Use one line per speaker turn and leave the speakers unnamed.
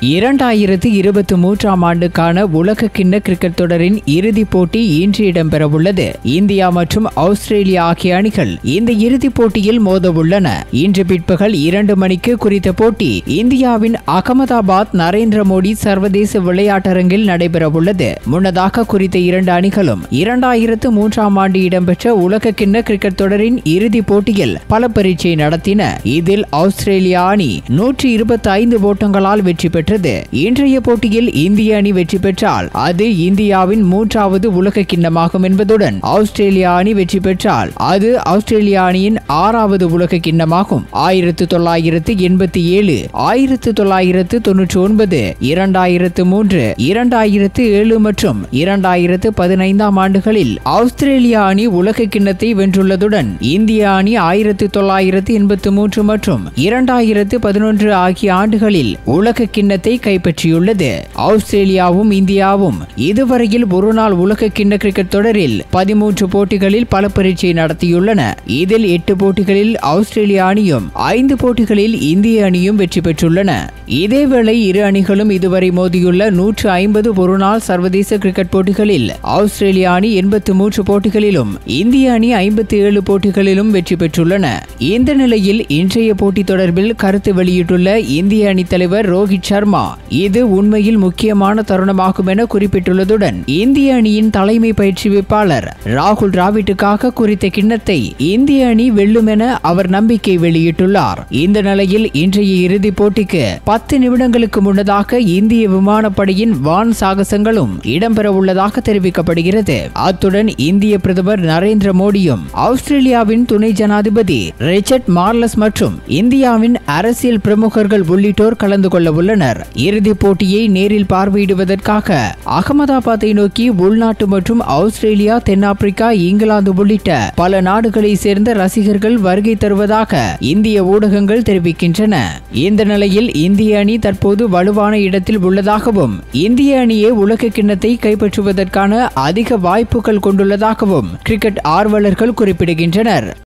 இரண்டாயிரத்து இருபத்தி மூன்றாம் ஆண்டுக்கான உலக கிண்ண கிரிக்கெட் தொடரின் இறுதிப் போட்டி இன்று இடம்பெறவுள்ளது இந்தியா மற்றும் ஆஸ்திரேலியா ஆகிய அணிகள் இந்த இறுதிப் போட்டியில் மோதவுள்ளன இன்று பிற்பகல் இரண்டு மணிக்கு குறித்த போட்டி இந்தியாவின் அகமதாபாத் நரேந்திர மோடி சர்வதேச விளையாட்டரங்கில் நடைபெறவுள்ளது முன்னதாக குறித்த இரண்டு அணிகளும் இரண்டாயிரத்து மூன்றாம் ஆண்டு இடம்பெற்ற உலக கிண்ண கிரிக்கெட் தொடரின் இறுதிப் போட்டியில் பல பரீட்சை நடத்தின இதில் ஆஸ்திரேலியா அணி நூற்றி இருபத்தி ஐந்து ஓட்டங்களால் வெற்றி பெற்றது இன்றைய போட்டியில் இந்திய அணி வெற்றி பெற்றால் அது இந்தியாவின் மூன்றாவது உலக கிண்ணமாகும் என்பதுடன் ஆஸ்திரேலியா அணி வெற்றி பெற்றால் அது ஆஸ்திரேலியா அணியின் ஆறாவது உலக கிண்ணமாகும் ஆயிரத்து தொள்ளாயிரத்து எண்பத்தி ஏழு ஆயிரத்து தொள்ளாயிரத்து தொன்னூற்றி ஒன்பது இரண்டாயிரத்து மூன்று இரண்டாயிரத்து ஏழு மற்றும் இரண்டாயிரத்து பதினைந்தாம் ஆண்டுகளில் ஆஸ்திரேலியா அணி உலக கிண்ணத்தை வென்றுள்ளதுடன் இந்திய அணி ஆயிரத்து தொள்ளாயிரத்து எண்பத்து மூன்று மற்றும் இரண்டாயிரத்து பதினொன்று ஆகிய ஆண்டுகளில் உலக கிண்ணத்தை கைப்பற்றியுள்ளது ஆஸ்திரேலியாவும் இந்தியாவும் இதுவரையில் ஒருநாள் உலக கிண்ண கிரிக்கெட் தொடரில் பதிமூன்று போட்டிகளில் பல பரீட்சை நடத்தியுள்ளன இதில் எட்டு போட்டிகளில் ஆஸ்திரேலிய அணியும் ஐந்து போட்டிகளில் இந்திய அணியும் வெற்றி பெற்றுள்ளன இதேவேளை இரு அணிகளும் இதுவரை மோதியுள்ள நூற்று ஐம்பது ஒருநாள் சர்வதேச கிரிக்கெட் போட்டிகளில் ஆஸ்திரேலிய அணி எண்பத்து மூன்று போட்டிகளிலும் இந்திய அணி ஐம்பத்தி ஏழு போட்டிகளிலும் வெற்றி பெற்றுள்ளன இந்த நிலையில் இன்றைய போட்டி தொடர்பில் கருத்து வெளியிட்டுள்ள இந்திய அணி தலைவர் ரோஹித் சர்மா இது உண்மையில் முக்கியமான தருணமாகும் என குறிப்பிட்டுள்ளதுடன் இந்திய அணியின் தலைமை பயிற்சிவிப்பாளர் ராகுல் டிராவிட்டுக்காக குறித்த கிண்ணத்தை இந்திய அணி வெல்லும் என அவர் நம்பிக்கை வெளியிட்டுள்ளார் இந்த நிலையில் இன்றைய இறுதிப் போட்டிக்கு பத்து நிமிடங்களுக்கு முன்னதாக இந்திய விமானப்படையின் வான் சாகசங்களும் இடம்பெற உள்ளதாக தெரிவிக்கப்படுகிறது அத்துடன் இந்திய பிரதமர் நரேந்திர மோடியும் ஆஸ்திரேலியாவின் துணை ஜனாதிபதி ரிச்சர்ட் மார்லஸ் மற்றும் இந்தியாவின் அரசியல் பிரமுகர்கள் உள்ளிட்டோர் கலந்து கொள்ள உள்ளனர் இறுதிப் போட்டியை நேரில் பார்வையிடுவதற்காக அகமதாபாத்தை நோக்கி உள்நாட்டு மற்றும் ஆஸ்திரேலியா தென்னாப்பிரிக்கா இங்கிலாந்து உள்ளிட்ட பல நாடுகளை சேர்ந்த ரசிகர்கள் வருகை தருவதாக இந்திய ஊடகங்கள் தெரிவிக்கின்றன இந்த நிலையில் இந்திய அணி தற்போது வலுவான இடத்தில் உள்ளதாகவும் இந்திய அணியே உலக கிண்ணத்தை கைப்பற்றுவதற்கான அதிக வாய்ப்புகள் கொண்டுள்ளதாகவும் கிரிக்கெட் ஆர்வலர்கள் குறிப்பிடுகின்றனர்